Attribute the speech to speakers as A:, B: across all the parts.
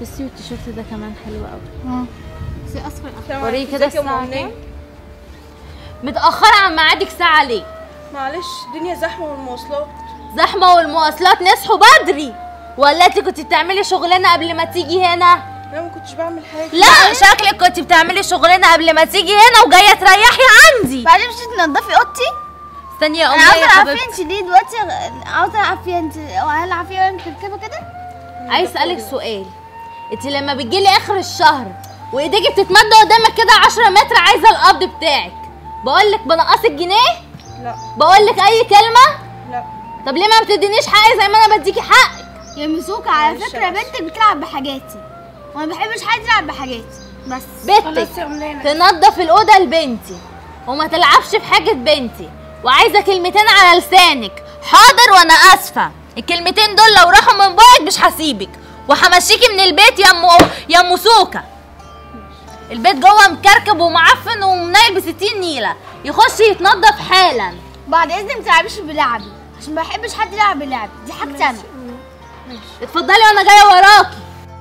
A: بصي والتيشيرت ده كمان حلو قوي
B: اه بس اصفر اصفر
A: وريني كده
C: ازيك يا أم
A: الساعة
C: أمنية؟
A: كام؟ متأخرة عن ميعادك ساعة ليه؟
C: معلش الدنيا زحمه والمواصلات
A: زحمة والمواصلات نصحوا بدري ولا انت كنت بتعملي شغلانة قبل ما تيجي هنا؟
C: انا ما كنتش بعمل حاجه
A: لا شكلك كنت بتعملي شغلانة قبل ما تيجي هنا وجاية تريحي عندي
B: بعدين مش تنضفي اوضتي
A: استني يا
B: انا
A: أمي
B: عاوزه
A: يا
B: العب فيها
A: حبيبتي
B: انت ليه دلوقتي عاوزه العب فيها انت هلعب فيها وانت كده كده
A: عايز اسألك سؤال انت لما بتجيلي آخر الشهر وايديكي بتتمد قدامك كده 10 متر عايزة القبض بتاعك بقولك بنقصك جنيه
C: لا
A: بقولك أي كلمة
C: لا
A: طب ليه ما بتدينيش حقي زي ما أنا بديكي حقك
B: يا ميسوكا على
C: معلش
B: فكره
C: يا
B: بنتك بتلعب بحاجاتي وانا ما بحبش حد يلعب بحاجاتي بس
A: بنتك تنظف الأوضة لبنتي وما تلعبش في حاجة بنتي وعايزة كلمتين على لسانك حاضر وأنا آسفة الكلمتين دول لو راحوا من بقك مش هسيبك وهمشيكي من البيت يا ام يا ام سوكا البيت جوه مكركب ومعفن ومنيل بستين نيلة يخش يتنضف حالا
B: بعد اذنك ما تلعبيش بلعبي عشان ما بحبش حد يلعب بلعبي دي حاجتي انا
A: اتفضلي وانا جايه وراكي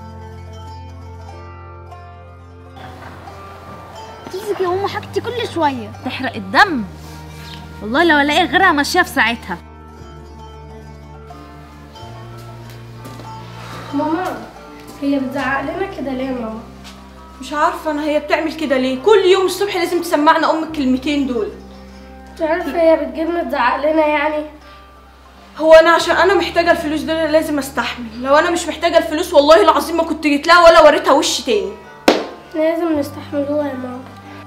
B: تمسك يا ماما حاجتي كل شويه
A: تحرق الدم والله لو الاقي غيرها ماشيه في ساعتها
D: ماما هي بتزعق لنا كده ليه يا ماما
C: مش عارفه انا هي بتعمل كده ليه كل يوم الصبح لازم تسمعنا ام الكلمتين دول
D: مش عارفه هي بتجيبنا تزعق لنا يعني
C: هو انا عشان انا محتاجه الفلوس دول لازم استحمل لو انا مش محتاجه الفلوس والله العظيم ما كنت جيت لها ولا وريتها وش تاني
D: لازم نستحملوها يا ماما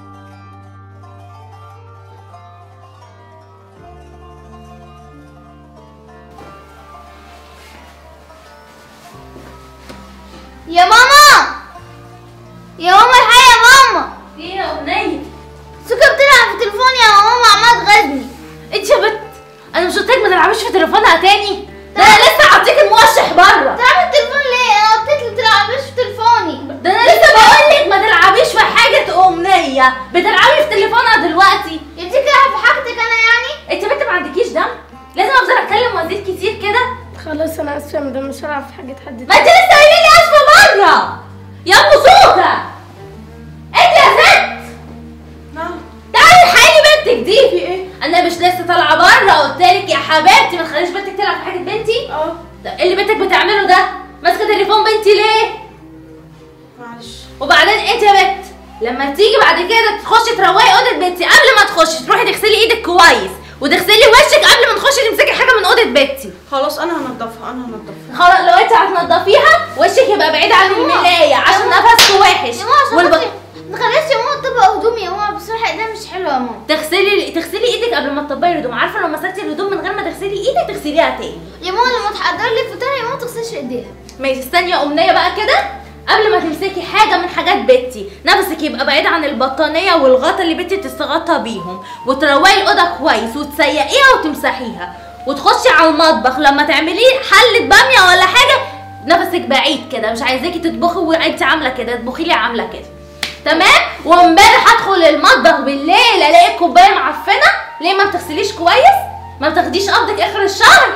B: يا ماما يا ماما الحقيقة يا ماما
A: ايه يا امنيه
B: سوكا بتلعب في تليفوني يا ماما عمالة تغزني
A: انت يا بت انا مش قلت لك ما تلعبيش في تليفونها تاني ده انا لسه هعطيك الموشح بره
B: بتلعبي في التليفون ليه؟ انا قلت لك بتلعبيش في تليفوني
A: ده انا لسه بقول لك ما تلعبيش في حاجه امنيه بتلعبي في تليفونها دلوقتي
B: يا بتيجي تلعب في حاجتك انا يعني؟
A: انت بنت ما عندكيش دم لازم افضل اتكلم وازيد كتير كده
D: خلاص انا اسفه يا مدام مش هلعب في حاجه حد
A: ما انت لسه قايله لي اسفه مره يا ام سوكا انت يا ست
C: نعم
A: تعالي الحقيني بنتك دي
C: في ايه
A: انا مش لسه طالعه بره قلت لك يا حبيبتي ما تخليش بنتك تلعب في حاجه بنتي
C: اه
A: ده إيه اللي بنتك بتعمله ده ماسكه تليفون بنتي ليه
C: معلش
A: وبعدين انت يا بت لما تيجي بعد كده تخشي تروقي اوضه بنتي قبل ما تخشي تروحي تغسلي ايدك كويس وتغسلي وشك قبل ما تخشي تمسكي حاجه من اوضه بنتي
C: خلاص انا هنضفها انا هنضفها
A: خلاص لو انت هتنضفيها وشك يبقى بعيد عن الملايه عشان نفسك وحش
B: يا ماما عشان
A: والب...
B: خاطري ما تخليش يا ماما تطبق هدومي يا ماما بصراحة ايديها مش حلوة يا ماما
A: تغسلي تغسلي ايدك قبل ما تطبقي الهدوم عارفه لو مسكتي الهدوم من غير ما تغسلي ايدك تغسليها تاني
B: يا ماما لما تحضر لي الفطار يا ماما ما تغسلش ايديها
A: ماشي استني يا امنيه بقى كده قبل ما تمسكي حاجه من حاجات بنتي نفسك يبقى بعيد عن البطانيه والغطا اللي بنتي بتستغطى بيهم وتروقي الاوضه كويس وتسيقيها وتمسحيها وتخشي على المطبخ لما تعملي حله باميه ولا حاجه نفسك بعيد كده مش عايزاكي تطبخي وانت عامله كده اطبخي لي عامله كده تمام وامبارح هدخل المطبخ بالليل الاقي الكوبايه معفنه ليه ما بتغسليش كويس ما بتاخديش قبضك اخر الشهر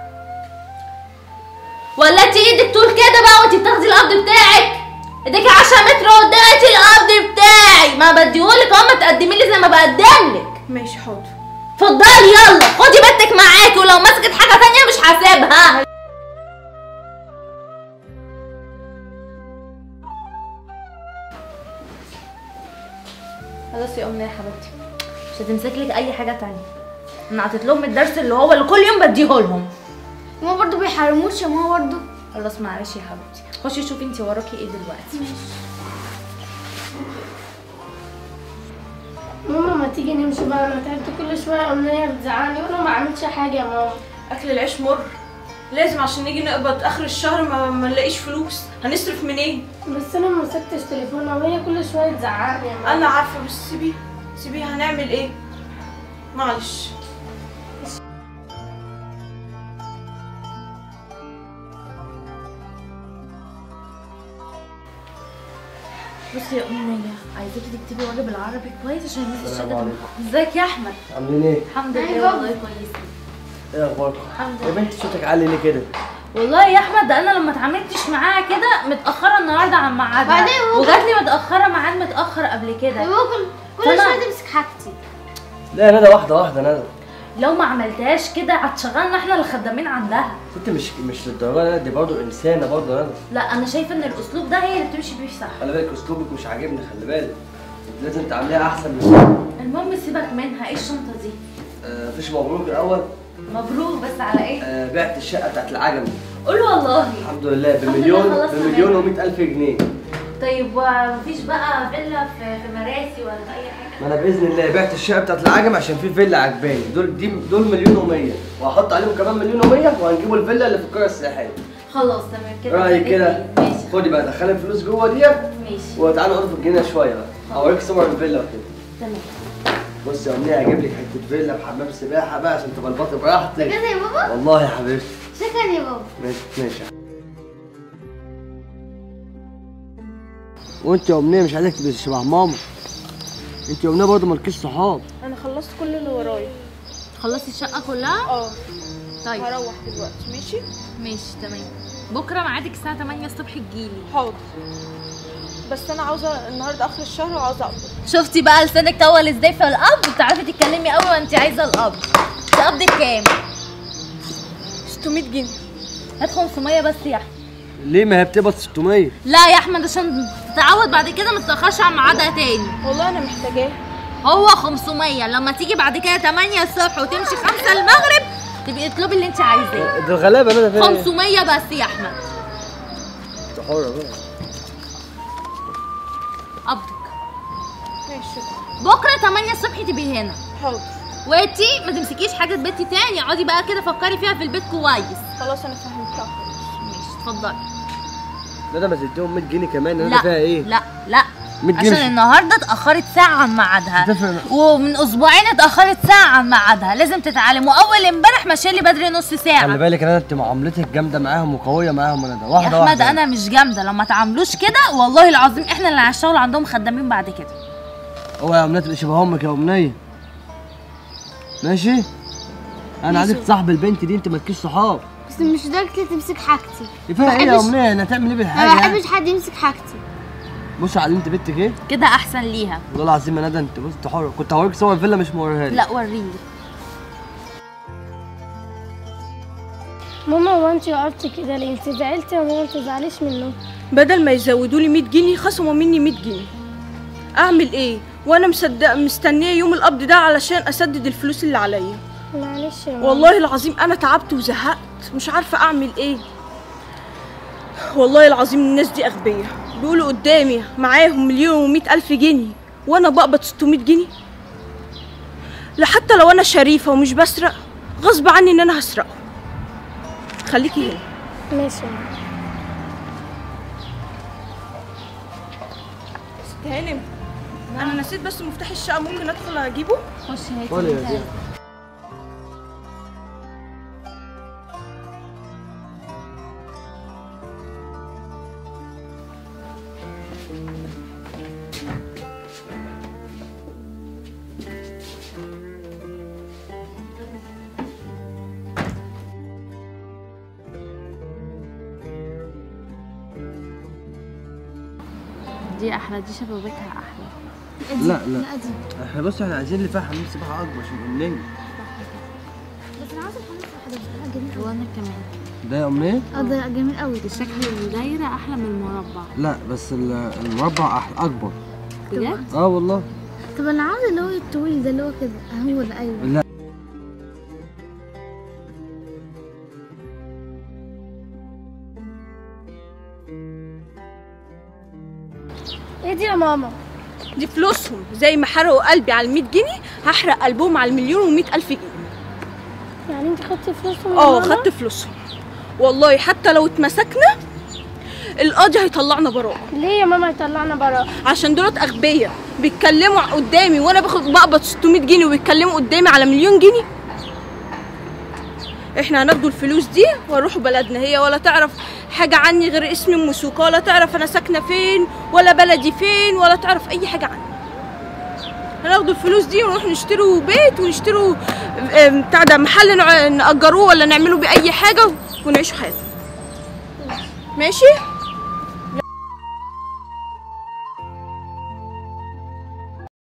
A: ولا انت ايدك طول كده بقى وانت بتاخدي القبض بتاعك ايديك 10 متر قدامك القبض بتاعي ما بديهولك اهو ما تقدمي لي زي ما بقدم لك
C: ماشي حاضر
A: اتفضلي يلا خدي بنتك معاكي ولو مسكت حاجه تانية مش هسيبها خلاص يا امنيه يا حبيبتي مش هتمسك لك اي حاجه تانية انا عطيت لهم الدرس اللي هو اللي كل يوم بديه لهم
B: يا ماما برضه بيحرموش يا ماما برضه
A: خلاص معلش يا حبيبتي خشي شوفي انت وراكي ايه دلوقتي
D: ماما ما تيجي نمشي بقى انا تعبت كل شويه امنيه بتزعقني وانا ما عملتش حاجه يا ماما
C: اكل العيش مر لازم عشان نيجي نقبض اخر الشهر ما, ما نلاقيش فلوس هنصرف منين
D: بس انا ما مسكتش تليفونها وهي كل شويه تزعقني يا ماما
C: انا عارفه بس سيبيها سيبيها هنعمل ايه معلش
A: بصي يا امنيه عايزاكي تكتبي واجب العربي كويس عشان الناس
E: السلام
A: الشقه
E: عليكم.
A: ازيك يا احمد
E: عاملين ايه؟
A: الحمد
B: أيوة.
A: لله والله كويسين
E: ايه اخباركم؟
A: الحمد
E: يا
A: لله
E: بنتي صوتك عالي ليه كده؟
A: والله يا احمد ده انا لما اتعاملتش معاها كده متاخره النهارده عن ميعادها
B: بعدين هو-
A: وجات لي متاخره ميعاد متاخر قبل
B: يا
A: كده
B: بابا كل كل
A: فأنا-
B: شويه تمسك حاجتي
E: لا ندى واحده واحده ندى
A: لو ما عملتهاش كده هتشغلنا احنا اللي خدامين عندها
E: انت مش مش للدرجه دي برضه انسانه برضه ندى
A: لا انا شايفه ان الاسلوب ده هي اللي بتمشي بيه صح
E: خلي بالك اسلوبك مش عاجبني خلي بالك انت لازم تعمليها احسن من كده
A: المهم سيبك منها ايه الشنطه دي
E: آه، مفيش مبروك الاول
A: مبروك بس على ايه
E: آه، بعت الشقه بتاعت العجم
A: قول والله
E: الحمد لله
A: الحمد
E: بمليون
A: لله خلصنا
E: بمليون و الف جنيه
A: طيب ومفيش بقى فيلا في في مراسي ولا في اي حاجه
E: ما انا باذن الله بعت الشقه بتاعت العجم عشان في فيلا عجباني دول دي دول مليون و100 وهحط عليهم كمان مليون و100 وهنجيبوا الفيلا اللي في القريه السياحيه
A: خلاص تمام كده
E: رايك
A: كده
E: كده
A: ماشي
E: خدي بقى دخلي الفلوس جوه ديت
A: ماشي
E: وتعالى نقعد في الجنينه شويه بقى اوريك صور الفيلا وكده
A: تمام
E: بص يا امنيه هجيب لك حته فيلا بحمام سباحه بقى عشان تبقى البطن براحتك
B: كده يا بابا
E: والله يا حبيبتي
B: شكرا يا بابا
E: ماشي ماشي وانت يا امنيه مش عايزك تبقي شبه ماما انت يا امنيه برضه مالكيش صحاب
C: انا خلصت كل اللي ورايا
A: خلصتي الشقه كلها
C: اه
A: طيب
C: هروح دلوقتي ماشي
A: ماشي تمام بكره ميعادك الساعه 8 الصبح تجيلي
C: حاضر بس انا عاوزه النهارده اخر الشهر وعاوزه اقبض
A: شفتي بقى لسانك طول ازاي في القبض بتعرفي تتكلمي قوي وانت عايزه القبض انت قبضك كام
C: 600 جنيه
A: هات 500 بس يا احمد
E: ليه ما هي بتقبض 600
A: لا يا احمد عشان تتعود بعد كده ما تتاخرش عن ميعادها تاني
C: والله انا محتاجاه
A: هو 500 لما تيجي بعد كده 8 الصبح وتمشي 5 المغرب تبقي اطلبي اللي انت عايزاه
E: ده الغلابه انا فين
A: 500 بس يا احمد
E: انت حره بقى
A: قبضك
C: ماشي شكرا
A: بكره 8 الصبح تبقي هنا
C: حاضر
A: وانتي ما تمسكيش حاجه بيتي تاني اقعدي بقى كده فكري فيها في البيت كويس
C: خلاص انا فهمتها
A: ماشي اتفضلي
E: لا ده ما تديهم 100 جنيه كمان انا
A: لا
E: فيها ايه
A: لا لا
E: 100 جنيه
A: عشان
E: مش-
A: النهارده اتاخرت ساعه عن ميعادها
E: هتفرق.
A: ومن اسبوعين اتاخرت ساعه عن ميعادها لازم تتعلم واول امبارح ماشيه لي بدري نص
E: خلي
A: ساعه
E: بالك انا انت معاملتك جامده معاهم وقويه معاهم انا ده
A: يا
E: واحده
A: احمد
E: واحده
A: انا مش جامده لما تعاملوش كده والله العظيم احنا اللي هنشتغل عندهم خدامين بعد كده
E: هو يا امنيه تبقى شبه امك يا امنيه ماشي انا عايزك تصاحب البنت دي انت مالكيش صحاب
B: بس مش درجة تمسك حاجتي
E: فيها ايه يا
B: بحبش-
E: امنيه انا هتعمل ايه
B: انا
E: بالحاجه
B: ما
E: يعني؟
B: بحبش حد يمسك حاجتي
E: بص علمت بنتك ايه
A: كده احسن ليها
E: والله العظيم يا ندى انت بص انت حره كنت هوريك صور الفيلا مش موريها لي
A: لا وريني
D: ماما هو انت وقفتي كده ليه انت زعلتي يا ماما ما تزعليش منه
C: بدل ما يزودوا لي 100 جنيه خصموا مني 100 جنيه اعمل ايه وانا مصدق مستنيه يوم القبض ده علشان اسدد الفلوس اللي عليا
D: معلش يا ماما
C: والله العظيم انا تعبت وزهقت مش عارفه اعمل ايه والله العظيم الناس دي اغبياء بيقولوا قدامي معاهم مليون ومئة الف جنيه وانا بقبض 600 جنيه لا حتى لو انا شريفه ومش بسرق غصب عني ان انا هسرقه خليكي هنا
D: ماشي يا ماما
C: ست هانم انا نسيت بس مفتاح الشقه ممكن ادخل اجيبه
A: خش هاتي
E: قولي يا
A: انت.
E: زين.
A: دي احلى دي شبابيكها احلى
E: لا لا احنا بص احنا عايزين اللي فيها حمام سباحه اكبر عشان امنيه
B: بس انا عاوزه الحمام السباحه ده بصراحه جميل
A: وانا كمان
E: ده يا امنيه
B: اه ده جميل قوي
A: شكل الدايره احلى من المربع
E: لا بس ال- المربع أح- اكبر
A: بجد
B: طب-
E: اه والله
B: طب انا عاوزه اللي هو الطويل ده اللي هو كده هو ده ايوه
E: لا
D: ايه دي يا ماما
C: دي فلوسهم زي ما حرقوا قلبي على ال 100 جنيه هحرق قلبهم على المليون و100 الف جنيه
D: يعني انت خدتي فلوسهم يا
C: اه
D: ماما؟
C: خدت فلوسهم والله حتى لو اتمسكنا القاضي هيطلعنا براءة
D: ليه يا ماما يطلعنا برا
C: عشان دولت اغبياء بيتكلموا قدامي وانا باخد بقبض 600 جنيه وبيتكلموا قدامي على مليون جنيه احنا هناخدوا الفلوس دي ونروحوا بلدنا هي ولا تعرف حاجة عني غير اسمي ام سوكا ولا تعرف انا ساكنة فين ولا بلدي فين ولا تعرف اي حاجة عني هناخدوا الفلوس دي ونروح نشتروا بيت ونشتروا آم، بتاع ده محل نع- نأجروه ولا نعملوا بيه اي حاجة ونعيشوا حياتنا ماشي